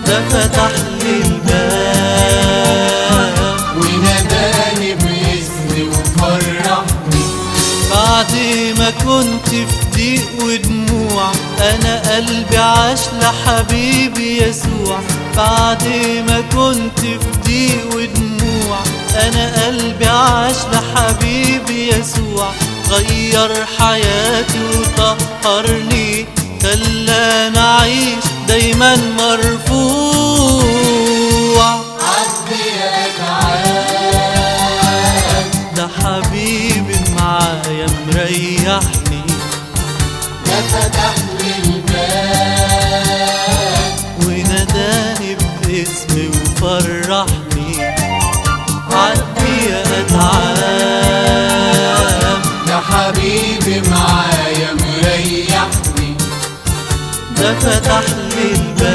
ده فتح لي الباب وناداني باسمي وفرحني بعد ما كنت في ضيق ودموع انا قلبي عاش لحبيبي يسوع بعد ما كنت في ضيق ودموع انا قلبي عاش لحبيبي يسوع غير حياتي وطهرني خلاني اعيش دايما مرفوع عدي اتعاد ده حبيبي معايا مريحني ده فتح لي الباب وناداني باسمي وفرحني عدي يا اتعاب ده حبيبي معايا مريحني ده فتح لي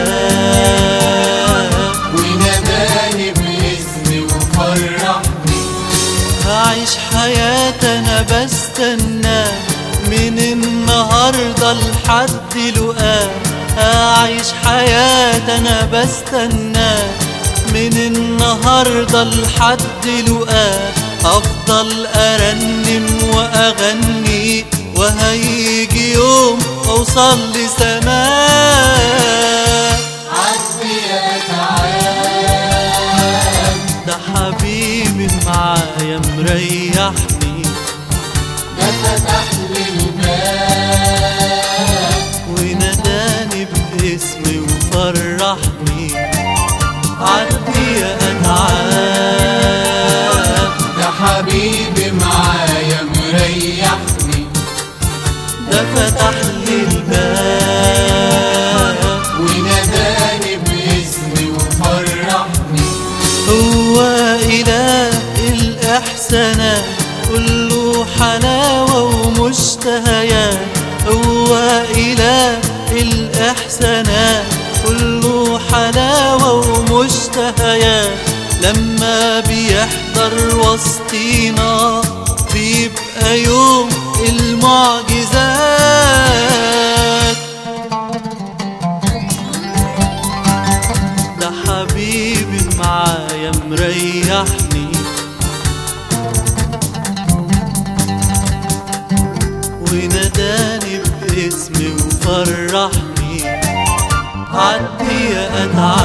الباب وناداني باسمي وفرحني هعيش حياتي انا بستنى من النهارده لحد لقاه هعيش حياتي انا بستنى من النهارده لحد لقاه افضل ارنم واغني وهيجي يوم اوصل لسماه عدي اتعاد ده حبيبي معايا مريحني ده فتح لي الباب وناداني باسمي وفرحني عدي يا اتعاب ده حبيبي معايا مريحني ده فتح لي الباب وناداني باسمي وفرحني هو إله الإحسانات كله حلاوة ومشتهيات هو إله الإحسانات كله حلاوة ومشتهيات لما بيحضر وسطينا بيبقى يوم المعجزات ده حبيبي معايا مريحني وناداني باسمي وفرحني عدي يا اتعب